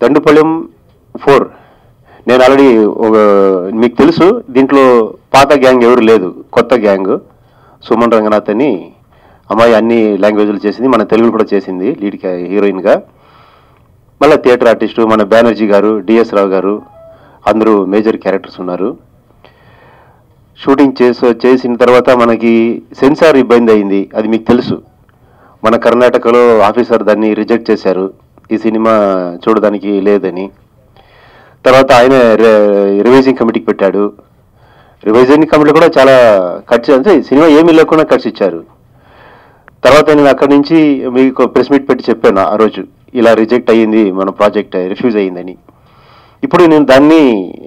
దండుపల్లెం four నేను already ఒక మీకు తెలుసు దీంట్లో పాత గ్యాంగ్ ఎవరు లేదు కొత్త గ్యాంగ్ సుమన్ రంగనాథ్ అని అమ్మాయి అన్ని లాంగ్వేజ్లు చేసింది మన తెలుగులో కూడా చేసింది లీడ్ హీరోయిన్గా మళ్ళీ థియేటర్ ఆర్టిస్టు మన బెనర్జీ గారు డిఎస్ రావు గారు అందరూ మేజర్ క్యారెక్టర్స్ ఉన్నారు షూటింగ్ చేసి చేసిన తర్వాత మనకి సెన్సార్ ఇబ్బంది అయింది అది మీకు తెలుసు మన కర్ణాటకలో ఆఫీసర్ దాన్ని రిజెక్ట్ చేశారు ఈ సినిమా చూడడానికి లేదని తర్వాత ఆయన రివైజింగ్ కమిటీకి పెట్టాడు రివైజింగ్ కమిటీ కూడా చాలా ఖర్చు అంటే సినిమా ఏమీ లేకుండా ఖర్చు ఇచ్చారు తర్వాత నేను అక్కడి నుంచి మీకు ప్రెస్ మీట్ పెట్టి చెప్పాను ఆ రోజు ఇలా రిజెక్ట్ అయ్యింది మన ప్రాజెక్ట్ రిఫ్యూజ్ అయ్యిందని ఇప్పుడు నేను దాన్ని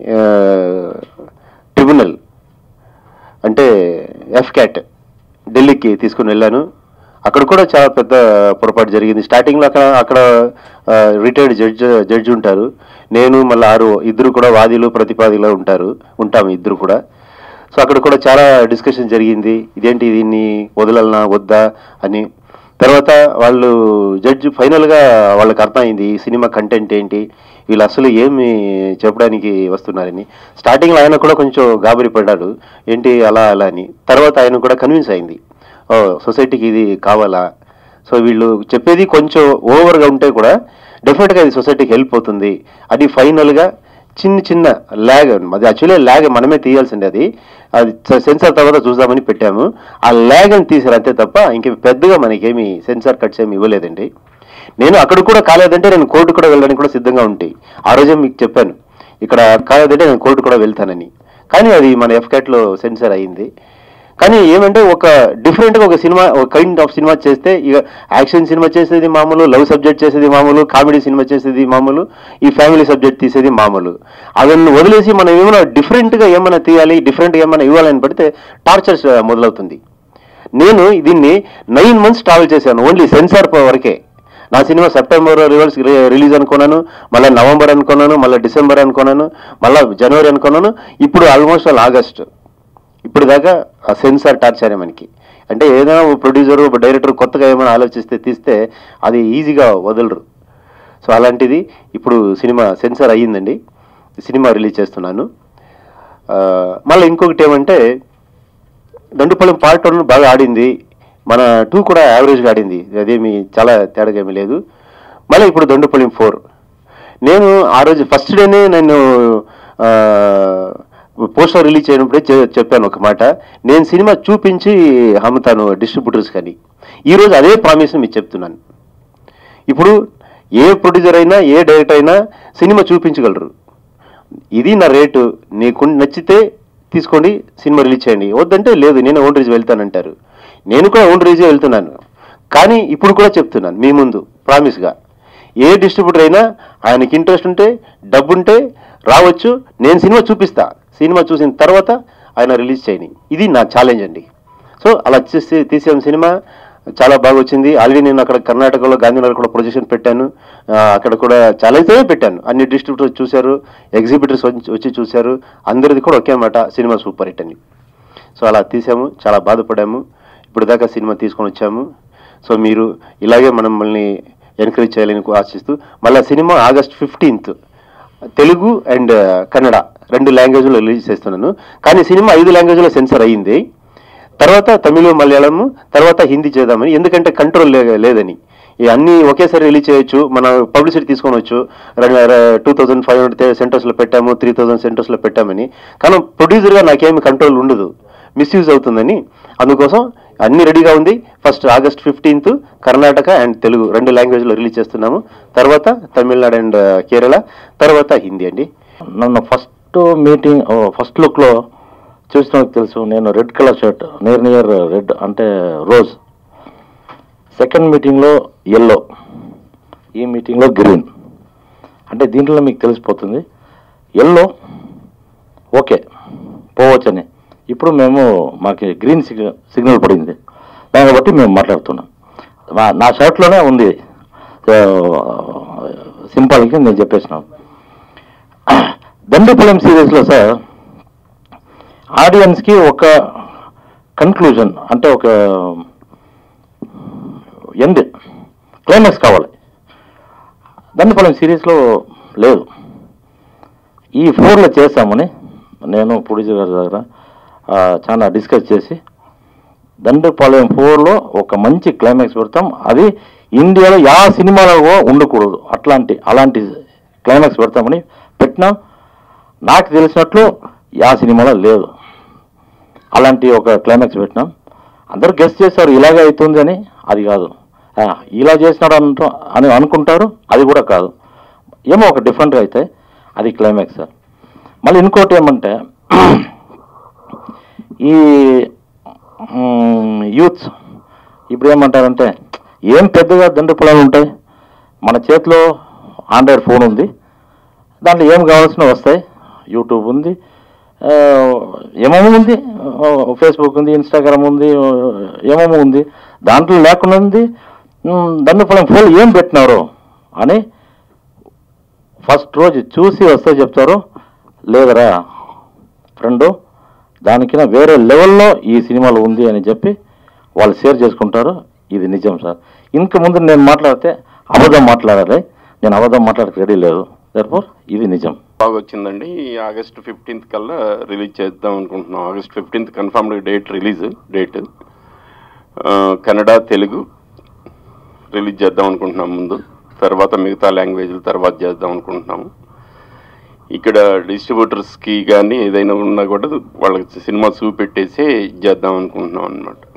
ట్రిబ్యునల్ అంటే ఎఫ్ క్యాట్ ఢిల్లీకి తీసుకుని వెళ్ళాను అక్కడ కూడా చాలా పెద్ద పొరపాటు జరిగింది స్టార్టింగ్లో అక్కడ అక్కడ రిటైర్డ్ జడ్జ్ జడ్జి ఉంటారు నేను మళ్ళీ ఆరు ఇద్దరు కూడా వాదిలు ప్రతిపాదిలో ఉంటారు ఉంటాము ఇద్దరు కూడా సో అక్కడ కూడా చాలా డిస్కషన్ జరిగింది ఇదేంటి దీన్ని వదలనా వద్దా అని తర్వాత వాళ్ళు జడ్జి ఫైనల్గా వాళ్ళకి అర్థమైంది ఈ సినిమా కంటెంట్ ఏంటి వీళ్ళు అసలు ఏమి చెప్పడానికి వస్తున్నారని స్టార్టింగ్లో ఆయన కూడా కొంచెం గాబరి పడ్డాడు ఏంటి అలా అలా అని తర్వాత ఆయన కూడా కన్విన్స్ అయింది ఓ సొసైటీకి ఇది కావాలా సో వీళ్ళు చెప్పేది కొంచెం ఓవర్గా ఉంటే కూడా డెఫినెట్గా ఇది సొసైటీకి హెల్ప్ అవుతుంది అది ఫైనల్గా చిన్న చిన్న ల్యాగ్ అది యాక్చువల్లీ ల్యాగ్ మనమే తీయాల్సింది అది అది సెన్సార్ తర్వాత చూద్దామని పెట్టాము ఆ ల్యాగ్ అని తీసారు అంతే తప్ప ఇంక పెద్దగా మనకేమి సెన్సార్ కట్స్ ఏమి ఇవ్వలేదండి నేను అక్కడ కూడా కాలేదంటే నేను కోర్టు కూడా వెళ్ళడానికి కూడా సిద్ధంగా ఉంటాయి ఆ రోజే మీకు చెప్పాను ఇక్కడ కాలేదంటే నేను కోర్టు కూడా వెళ్తానని కానీ అది మన ఎఫ్కాట్లో సెన్సార్ అయ్యింది కానీ ఏమంటే ఒక డిఫరెంట్గా ఒక సినిమా ఒక కైండ్ ఆఫ్ సినిమా చేస్తే ఇక యాక్షన్ సినిమా చేసేది మామూలు లవ్ సబ్జెక్ట్ చేసేది మామూలు కామెడీ సినిమా చేసేది మామూలు ఈ ఫ్యామిలీ సబ్జెక్ట్ తీసేది మామూలు అవన్నీ వదిలేసి మనం ఏమైనా డిఫరెంట్గా ఏమైనా తీయాలి డిఫరెంట్గా ఏమైనా ఇవ్వాలని పడితే టార్చర్స్ మొదలవుతుంది నేను దీన్ని నైన్ మంత్స్ ట్రావెల్ చేశాను ఓన్లీ సెన్సార్ వరకే నా సినిమా సెప్టెంబర్ రివర్స్ రిలీజ్ అనుకున్నాను మళ్ళీ నవంబర్ అనుకున్నాను మళ్ళీ డిసెంబర్ అనుకున్నాను మళ్ళీ జనవరి అనుకున్నాను ఇప్పుడు ఆల్మోస్ట్ ఆల్ ఆగస్ట్ ఇప్పుడు దాకా ఆ సెన్సార్ టార్చర్ మనకి అంటే ఏదైనా ప్రొడ్యూసర్ డైరెక్టర్ కొత్తగా ఏమైనా ఆలోచిస్తే తీస్తే అది ఈజీగా వదలరు సో అలాంటిది ఇప్పుడు సినిమా సెన్సార్ అయ్యిందండి సినిమా రిలీజ్ చేస్తున్నాను ఆ, మళ్ళీ ఇంకొకటి ఏమంటే దండుపల్లం పార్ట్ వన్ బాగా ఆడింది మన టూ కూడా యావరేజ్గా ఆడింది అదేమి చాలా తేడాగా ఏమీ లేదు మళ్ళీ ఇప్పుడు దండుపల్లం ఫోర్ నేను ఆ రోజు ఫస్ట్ డేనే నేను పోస్టర్ రిలీజ్ అయినప్పుడే చె- చెప్పాను ఒక మాట నేను సినిమా చూపించి అమ్ముతాను డిస్ట్రిబ్యూటర్స్ కానీ ఈరోజు అదే ప్రామిస్ మీకు చెప్తున్నాను ఇప్పుడు ఏ ప్రొడ్యూసర్ అయినా ఏ డైరెక్టర్ అయినా సినిమా చూపించగలరు ఇది నా రేటు నీకు నచ్చితే తీసుకోండి సినిమా రిలీజ్ చేయండి వద్దంటే లేదు నేను ఓన్ రిలీజ్ వెళ్తానంటారు నేను కూడా ఓన్ రిలీజ్ వెళ్తున్నాను కానీ ఇప్పుడు కూడా చెప్తున్నాను మీ ముందు ప్రామిస్గా ఏ డిస్ట్రిబ్యూటర్ అయినా ఆయనకి ఇంట్రెస్ట్ ఉంటే డబ్బు ఉంటే రావచ్చు నేను సినిమా చూపిస్తా సినిమా చూసిన తర్వాత ఆయన రిలీజ్ చేయని ఇది నా ఛాలెంజ్ అండి సో అలా చేసి తీసాం సినిమా చాలా బాగా వచ్చింది ఆల్రెడీ నేను అక్కడ కర్ణాటకలో గాంధీనగర్ కూడా ప్రొజెక్షన్ పెట్టాను ఆ, అక్కడ కూడా ఛాలెంజ్ పెట్టాను అన్ని డిస్ట్రిబ్యూటర్స్ చూశారు ఎగ్జిబిటర్స్ వచ్చి చూశారు అందరిది కూడా ఒకే మాట సినిమా సూపర్ హిట్ అని సో అలా తీసాము చాలా బాధపడాము ఇప్పుడు దాకా సినిమా తీసుకొని వచ్చాము సో మీరు ఇలాగే మనం మనల్ని ఎంకరేజ్ చేయాలని ఆశిస్తూ మళ్ళీ cinema August fifteenth Telugu and Kannada రెండు లాంగ్వేజ్లో రిలీజ్ చేస్తున్నాను కానీ సినిమా ఐదు లాంగ్వేజ్లో సెన్సర్ అయ్యింది తర్వాత తమిళ మలయాళం తర్వాత హిందీ చేద్దామని ఎందుకంటే కంట్రోల్ లేదని ఈ అన్ని ఒకేసారి రిలీజ్ చేయొచ్చు మన పబ్లిసిటీ తీసుకోవచ్చు టూ థౌజండ్ ఫైవ్ హండ్రెడ్ సెంటర్స్లో పెట్టాము త్రీ థౌజండ్ సెంటర్స్లో పెట్టామని కానీ ప్రొడ్యూసర్గా నాకేమి కంట్రోల్ ఉండదు మిస్యూజ్ అవుతుందని అందుకోసం అన్ని రెడీగా ఉంది first August fifteenth Karnataka and Telugu రెండు లాంగ్వేజ్లో రిలీజ్ చేస్తున్నాము తర్వాత తమిళనాడు అండ్ కేరళ తర్వాత హిందీ అండి నన్ను ఫస్ట్ మీటింగ్ ఫస్ట్ లుక్లో చూసిన తెలుసు నేను red colour shirt near near red అంటే రోజ్ సెకండ్ మీటింగ్లో ఎల్లో ఈ మీటింగ్లో గ్రీన్ అంటే దీంట్లో మీకు తెలిసిపోతుంది ఎల్లో ఓకే పోవచ్చని ఇప్పుడు మేము మాకు గ్రీన్ సిగ్నల్ సిగ్నల్ పడింది దాన్ని బట్టి మేము మాట్లాడుతున్నాం మా- నా షర్ట్లోనే ఉంది సింపుల్గా నేను చెప్పేసినాను దండుపల్లం సిరీస్లో సార్ ఆడియన్స్కి ఒక కన్క్లూజన్ అంటే ఒక ఎండ్ క్లైమాక్స్ కావాలి దండుపల్లం సిరీస్లో లేదు ఈ ఫోర్లో చేస్తామని నేను ప్రొడ్యూసర్ గారి దగ్గర ఆ, చాలా డిస్కస్ చేసి దండపాలెం ఫోర్లో ఒక మంచి క్లైమాక్స్ పెడతాం అది ఇండియాలో యా సినిమాలో కూడా ఉండకూడదు అట్లాంటి అలాంటి క్లైమాక్స్ పెడతామని పెట్టినాం నాకు తెలిసినట్లు యా సినిమాలో లేదు అలాంటి ఒక క్లైమాక్స్ పెట్టినాం అందరూ గెస్ట్ చేస్తారు ఇలాగే అవుతుంది అని అది కాదు ఆ, ఇలా చేసినాడు అంటూ అని అనుకుంటారు అది కూడా కాదు ఏమో ఒక డిఫరెంట్గా అయితే అది క్లైమాక్స్ సార్ మళ్ళీ ఇంకోటి ఏమంటే ఈ యూత్స్ ఇప్పుడు ఏమంటారంటే ఏం పెద్దగా దండ్రి పొలాలు ఉంటాయి మన చేతిలో ఆండ్రాయిడ్ ఫోన్ ఉంది దాంట్లో ఏం కావాల్సిన వస్తాయి యూట్యూబ్ ఉంది ఆ, ఏమేమో ఉంది ఆ, ఫేస్బుక్ ఉంది ఇన్స్టాగ్రామ్ ఉంది ఆ, ఏమేమో ఉంది దాంట్లో లేకుండా ఉంది ఉమ్, దండ్రి పొలం ఫోన్ ఏం పెట్టినారు అని ఫస్ట్ రోజు చూసి వస్తే చెప్తారు లేదరా ఫ్రెండు దానికైనా వేరే లెవెల్లో ఈ సినిమాలో ఉంది అని చెప్పి వాళ్ళు షేర్ చేసుకుంటారు ఇది నిజం సార్ ఇంక ముందు నేను మాట్లాడితే అబద్ధం మాట్లాడాలి నేను అబద్ధం మాట్లాడక రెడీ లేదు దర్ఫోర్ ఇది నిజం బాగా వచ్చిందండి ఈ ఆగస్ట్ ఫిఫ్టీన్త్ కల్లా రిలీజ్ చేద్దాం అనుకుంటున్నాం August fifteenth confirmed date release date Kannada Telugu release చేద్దాం అనుకుంటున్నాం ముందు తర్వాత మిగతా లాంగ్వేజ్ల తర్వాత చేద్దాం అనుకుంటున్నాము ఇక్కడ డిస్ట్రిబ్యూటర్స్కి కానీ ఏదైనా ఉన్నా కూడా వాళ్ళకి సినిమా చూపెట్టేసి చేద్దాం అనుకుంటున్నాం అనమాట